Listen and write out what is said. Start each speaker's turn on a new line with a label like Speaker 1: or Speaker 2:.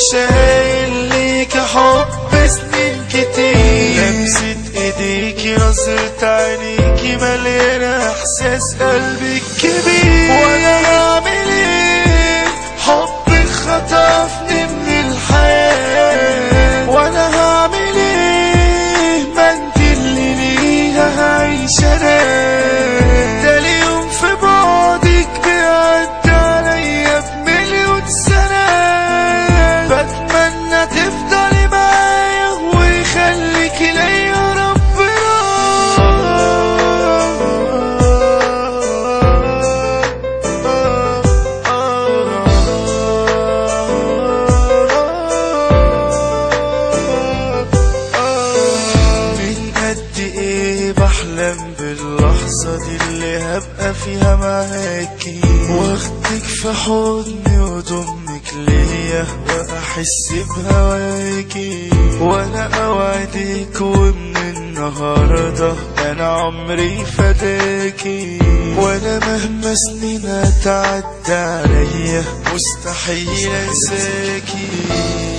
Speaker 1: شايل ليك حب سنين كتير لمسة ايديكي نظرة عينيكي مليانة احساس قلبك كبير وانا هعمل ايه حبك خطفني من الحياة وانا هعمل ايه ما انت اللي ليها هعيش انا ده اليوم في بعدك بيعدي عليا بمليون سنة بتمنى تفضلي معايا ويخليك ليا ربنا من قد ايه بحلم باللحظة دي اللي هبقى فيها معاكي واخدك في حضني وضمك ليا واحس بهواكي وانا اوعدك ومن النهاردة انا عمري فداكي وانا مهما سنين هتعدي عليا مستحيل انساكي